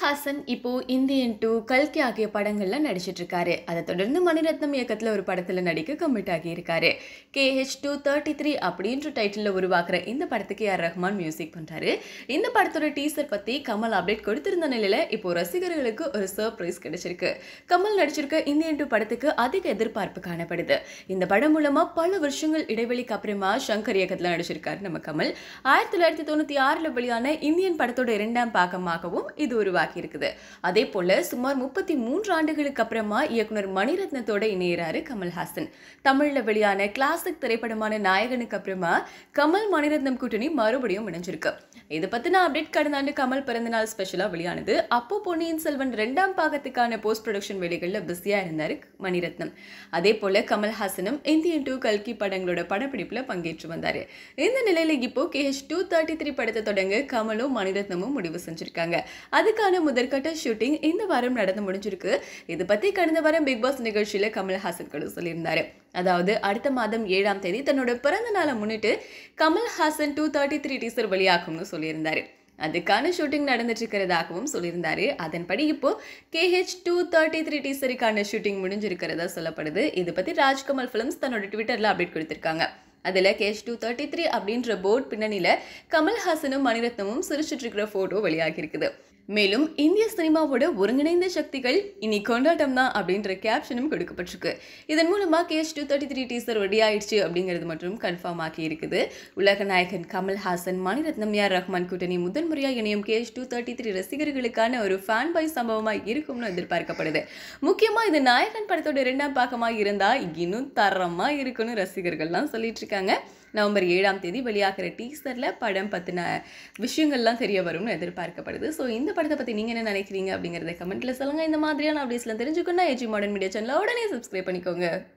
கமல்ஹாசன் இப்போ Indian two கல்கி ஆகிய படங்கள்ல நடிச்சிட்டு இருக்காரு அதை தொடர்ந்து மணிரத்னம் இயக்கத்துல ஒரு படத்துல நடிக்க கமிட் ஆகியிருக்காரு கேஹெச் டூ தேர்ட்டி த்ரீ அப்படின்ற டைட்டில் உருவாக்குற இந்த படத்துக்கு யார் ரஹ்மான் மியூசிக் பண்றாரு இந்த படத்தோட டீசர் பத்தி கமல் அப்டேட் கொடுத்திருந்த நிலையில இப்போ ரசிகர்களுக்கு ஒரு சர்ப்ரைஸ் கிடைச்சிருக்கு கமல் நடிச்சிருக்க இந்தியன் டூ படத்துக்கு அதிக எதிர்பார்ப்பு காணப்படுது இந்த படம் மூலமா பல வருஷங்கள் இடைவெளிக்கு அப்புறமா சங்கர் இயக்கத்துல நடிச்சிருக்காரு நம்ம கமல் ஆயிரத்தி தொள்ளாயிரத்தி தொண்ணூத்தி ஆறுல வெளியான இந்தியன் படத்தோட இரண்டாம் பாகமாகவும் இது உருவாக்கி இருக்குது அதே போல சுமார் முப்பத்தி மூன்று ஆண்டுகளுக்கு அப்புறமா இயக்குனர் மணிரத்னத்தோட இணையறாரு கமல்ஹாசன் தமிழ்ல வெளியான கிளாசிக் திரைப்படமான நாயகனுக்கு அப்புறமா கமல் மணிரத்னம் கூட்டணி மறுபடியும் இணைஞ்சிருக்கு இது பத்தின அப்டேட் கடந்த ஆண்டு கமல் பிறந்தநாள் ஸ்பெஷலா வெளியானது அப்போ பொன்னியின் செல்வன் ரெண்டாம் பாகத்துக்கான போஸ்ட் ப்ரொடக்ஷன் வேலைகள்ல பிஸியா இருந்தாரு மணிரத்னம் அதே போல கமல்ஹாசனும் இந்தியன் டூ கல்கி படங்களோட படப்பிடிப்புல பங்கேற்று வந்தாரு இந்த நிலையில இப்போ கேஹெச் டூ தேர்ட்டி த்ரீ படத்தை தொடங்க கமலும் மணிரத்னமும் முடிவு செஞ்சிருக்காங்க அதுக்கான முதற்கட்ட ஷூட்டிங் இந்த வாரம் நடந்து முடிஞ்சிருக்கு இது பத்தி கடந்த வாரம் பிக் பாஸ் நிகழ்ச்சியில கமல்ஹாசன் கூட சொல்லியிருந்தாரு அதாவது அடுத்த மாதம் ஏழாம் தேதி தன்னோட பிறந்த நாளை முன்னிட்டு Kamal Haasan two thirty three teaser வெளியாகும்னு சொல்லியிருந்தாரு அதுக்கான ஷூட்டிங் நடந்துட்டு இருக்கிறதாகவும் சொல்லியிருந்தாரு அதன்படி இப்போ கேஹெச் டூ தேர்ட்டி த்ரீ டீசருக்கான ஷூட்டிங் முடிஞ்சிருக்கிறதா சொல்லப்படுது இது பத்தி ராஜ்கமல் ஃபிலிம்ஸ் தன்னோட ட்விட்டர்ல அப்டேட் கொடுத்திருக்காங்க அதில் கேஷ் டூ தேர்ட்டி த்ரீ அப்படின்ற போர்ட் பின்னணியில் கமல்ஹாசனும் மணிரத்னமும் சிரிச்சிட்டு இருக்கிற ஃபோட்டோ வெளியாகியிருக்குது மேலும் இந்திய சினிமாவோட ஒருங்கிணைந்த சக்திகள் இனி கொண்டாட்டம் தான் அப்படின்ற கேப்ஷனும் கொடுக்கப்பட்டிருக்கு இதன் மூலமா KH two thirty three teaser ready ஆயிடுச்சு அப்படிங்கிறது மட்டும் கன்ஃபார்ம் ஆகி இருக்குது உலக நாயகன் கமல்ஹாசன் மணிரத்னம் யார் ரஹ்மான் கூட்டணி முதன் முறையாக இணையும் கேஷ் டூ தேர்ட்டி த்ரீ ரசிகர்களுக்கான ஒரு ஃபேன் பாய் சம்பவமாக இருக்கும்னு எதிர்பார்க்கப்படுது முக்கியமாக இது நாயகன் படத்தோட இரண்டாம் பாகமாக இருந்தால் இன்னும் தரமாக இருக்குன்னு ரசிகர்கள்லாம் சொல்லிட்டு இருக்காங்க நவம்பர் ஏழாம் தேதி வெளியாகிற டீசரில் படம் பற்றின விஷயங்கள்லாம் தெரிய வரும்னு எதிர்பார்க்கப்படுது ஸோ இந்த படத்தை பற்றி நீங்கள் என்ன நினைக்கிறீங்க அப்படிங்கிறத கமெண்ட்டில் சொல்லுங்கள் இந்த மாதிரியான அப்டேட்ஸ்லாம் தெரிஞ்சுக்கணும் ஏஜி மாடர்ன் மீடியா சேனலை உடனே சப்ஸ்கிரைப் பண்ணிக்கோங்க